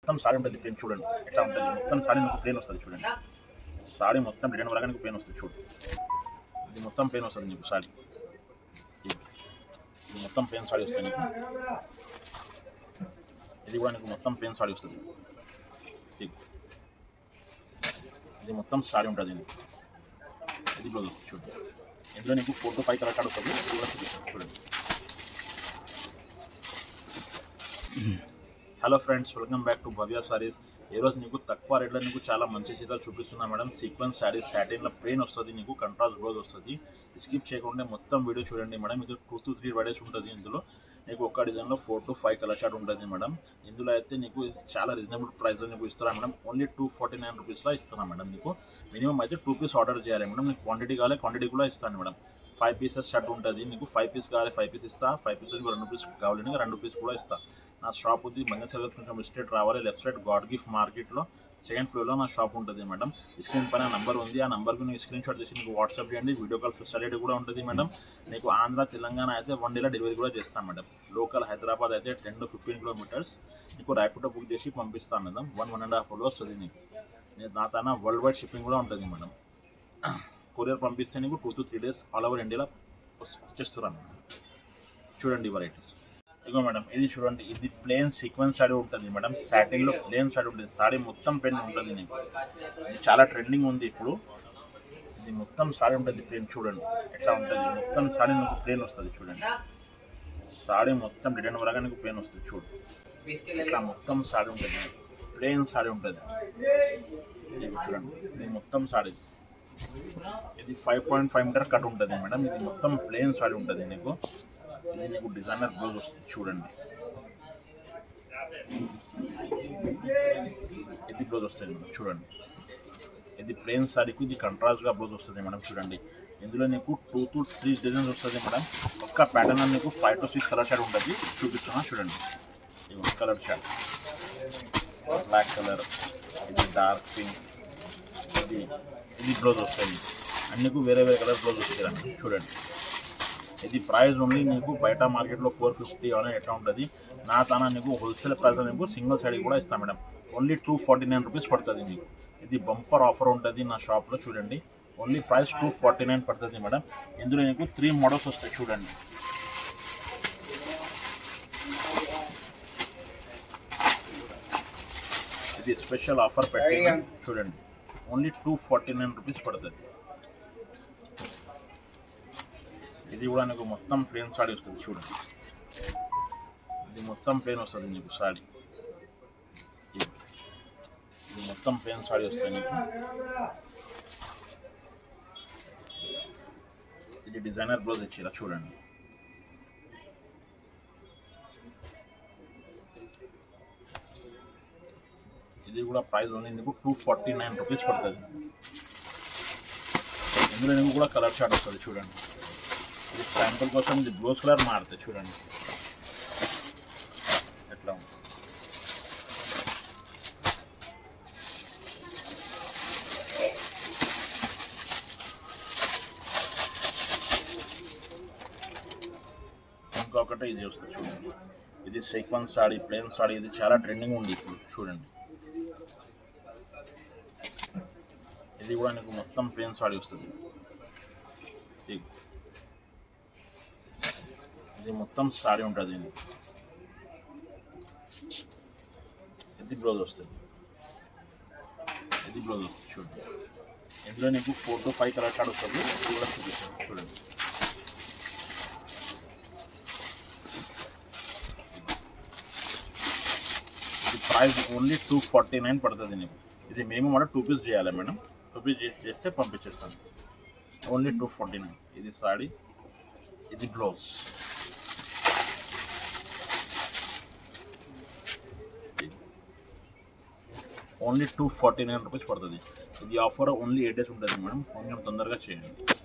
మొత్తం సారీ ఉంటుంది ప్లేన్ చూడండి ఎట్లా ఉంటుంది మొత్తం సారీ మీకు ప్లేన్ వస్తుంది చూడండి సారీ మొత్తం డిజైన్ వరకు నీకు ప్లేన్ వస్తుంది చూడు ఇది మొత్తం ప్లేన్ వస్తుంది నీకు సారీ ఇది ఇది మొత్తం ప్లేన్ సారీ వస్తుంది నీకు ఇది కూడా నీకు మొత్తం ప్లేన్ సారీ వస్తుంది ఇది ఇది మొత్తం సారీ ఉంటుంది ఇది ఇది బ్లౌజ్ వస్తుంది చూడండి ఇందులో నీకు ఫోటో ఫైవ్ కలర్ కార్డ్ వస్తుంది ఇది కూడా చూపిస్తాను చూడండి hello friends welcome back to Bhavya sarees ఈ రోజు నీకు తక్కువ రేట్లో నీకు చాలా మంచి చీరలు చూపిస్తున్నా మేడం సీక్వెన్స్ శారీస్ సాటిన్లో ప్లెయిన్ వస్తుంది నీకు కంట్రాస్ట్ బ్లౌజ్ వస్తుంది స్కిప్ చేయకుండా మొత్తం వీడియో చూడండి మేడం ఇది టూ టు త్రీ డేస్ ఉంటుంది ఇందులో నీకు ఒక్క డిజైన్లో four to five colour short ఉంటుంది మేడం ఇందులో అయితే నీకు చాలా రీజనబుల్ ప్రైస్లో నీకు ఇస్తారా madam only two forty nine రూపీస్లో ఇస్తున్నా మేడం నీకు మినిమం అయితే టూ పీస్ ఆర్డర్ చేయాలి మేడం నీకు క్వాంటిటీ కావాలి క్వాంటిటీ కూడా ఇస్తాను మేడం ఫైవ్ పీసెస్ షర్ట్ ఉంటుంది నీకు ఫైవ్ పీస్ కావాలి ఫైవ్ పీస్ ఇస్తా ఫైవ్ పీస్ రెండు పీస్ కావాలి నీకు రెండు పీస్ కూడా ఇస్తా నా షాప్ ఉంది మంగళసర్గ కొంచెం స్ట్రేట్ రావాలి లెఫ్ట్ సైడ్ గాడ్ గిఫ్ట్ మార్కెట్లో సెకండ్ ఫ్లోర్లో నా షాప్ ఉంటుంది మేడం స్క్రీన్ పైన నంబర్ ఉంది ఆ నంబర్కి నీకు స్క్రీన్ షాట్ చేసి మీకు వాట్సాప్ చేయండి వీడియో కాల్ ఫెసిలిటీ కూడా ఉంటుంది మేడం నీకు ఆంధ్ర తెలంగాణ అయితే వన్ డేలో డెలివరీ కూడా చేస్తాం మేడం లోకల్ హైదరాబాద్ అయితే టెన్ టు ఫిఫ్టీన్ కిలోమీటర్స్ నీకు ర్యాపిడో బుక్ చేసి పంపిస్తాను madam one one and half అవర్లో వస్తుంది నీకు నేను నా తన వరల్డ్ వైడ్ షిప్పింగ్ కూడా ఉంటుంది మేడం కొరియర్ పంపిస్తే నీకు two to three days all over ఇండియాలో వచ్చేస్తున్నాను మేడం చూడండి వెరైటీస్ ఇగో మేడం ఇది చూడండి ఇది ప్లేన్ సీక్వెన్స్ సాడీ ఉంటుంది మేడం సాటిన్లో ప్లేన్ సాడీ ఉంటుంది సాడీ మొత్తం ప్లేన్ ఉంటుంది నీకు ఇది చాలా ట్రెండింగ్ ఉంది ఇప్పుడు ఇది మొత్తం సాడీ ఉంటుంది ప్లేన్ చూడండి ఎట్లా ఉంటుంది మొత్తం సాడీ నీకు ప్లేన్ వస్తుంది చూడండి సాడీ మొత్తం డిజైన్ వరకు నీకు ప్లేన్ వస్తుంది చూడు ఇట్లా మొత్తం సాడీ ఉంటుంది ప్లేన్ సాడీ ఉంటుంది ఇది చూడండి ఇది మొత్తం సాడీ ఇది five point five metre cut ఉంటుంది మేడం ఇది మొత్తం ప్లేన్ సాడీ ఉంటుంది నీకు ఇది నీకు డిజైనర్ బ్లౌజ్ వస్తుంది చూడండి ఇది బ్లౌజ్ వస్తుంది మేడం చూడండి ఇది ప్లేన్ సారీకి ఇది కంట్రాస్ట్గా బ్లౌజ్ వస్తుంది మేడం చూడండి ఇందులో నీకు టూ టు త్రీ డిజైన్స్ వస్తుంది మేడం ఒక్క ప్యాటర్న్ నీకు five to six colour shade ఉంటుంది చూపిస్తున్నా చూడండి ఇది కలర్ షాడ్ బ్లాక్ కలర్ ఇది డార్క్ పింక్ ఇది ఇది బ్లౌజ్ వస్తుంది అన్నికు వేరే వేరే కలర్ బ్లౌజ్ వస్తుంది చూడండి ఇది ప్రైస్ ఓన్లీ నీకు బయట మార్కెట్లో ఫోర్ ఫిఫ్టీ అని ఎట్లా ఉంటుంది నా తన నీకు హోల్సేల్ ప్రైస్ నీకు సింగిల్ సైడ్ కూడా ఇస్తాను madam only two forty nine rupees పడుతుంది మీకు ఇది బంపర్ ఆఫర్ ఉంటుంది నా షాప్లో చూడండి only price two forty nine పడుతుంది మేడం ఇందులో నీకు త్రీ మోడల్స్ వస్తాయి చూడండి ఇది స్పెషల్ ఆఫర్ పెట్టి చూడండి only two forty nine rupees పడుతుంది ఇది కూడా నీకు మొత్తం ప్లేన్ సాడీ వస్తుంది చూడండి ఇది మొత్తం ప్లేన్ వస్తుంది నీకు సాడీ ఇది ఇది మొత్తం ప్లేన్ సాడీ వస్తుంది నీకు ఇది డిజైనర్ బ్లౌజ్ ఇచ్చిరా చూడండి ఇది కూడా ప్రైస్ ఓన్లీ నీకు టూ ఫార్టీ నైన్ రూపీస్ పడుతుంది ఇందులో నీకు కూడా కలర్ షార్ట్ వస్తుంది చూడండి ఇది శాంపుల్ కోసం ఇది బ్లౌజ్ కలర్ మారుతుంది చూడండి ఎట్లా ఉంది ఇంకొకటి ఇది వస్తుంది చూడండి ఇది సీక్వెన్స్ సాడీ ప్లేన్ సాడీ ఇది చాలా ట్రెండింగ్ ఉంది ఇప్పుడు చూడండి ఇది కూడా నీకు మొత్తం ప్లేన్ సాడీ వస్తుంది ఇది ఇది మొత్తం సారీ ఉంటుంది ఇది ఇది బ్లౌజ్ వస్తుంది ఇది బ్లౌజ్ వస్తుంది చూడండి ఇందులో నీకు four to five colour card వస్తుంది ఇది కూడా చూపిస్తాను చూడండి ఇది price only two forty nine పడుతుంది నీకు ఇది మేము మన టూ పీస్ చేయాలి మేడం టూ పీస్ చేస్తే పంపించేస్తాను ఓన్లీ టూ ఫార్టీ నైన్ ఇది సాడీ ఇది blouse only two forty nine rupees పడుతుంది ఇది ఆఫర్ ఓన్లీ ఎయిట్ డేస్ ఉంటుంది మేడం కొంచెం తొందరగా చేయండి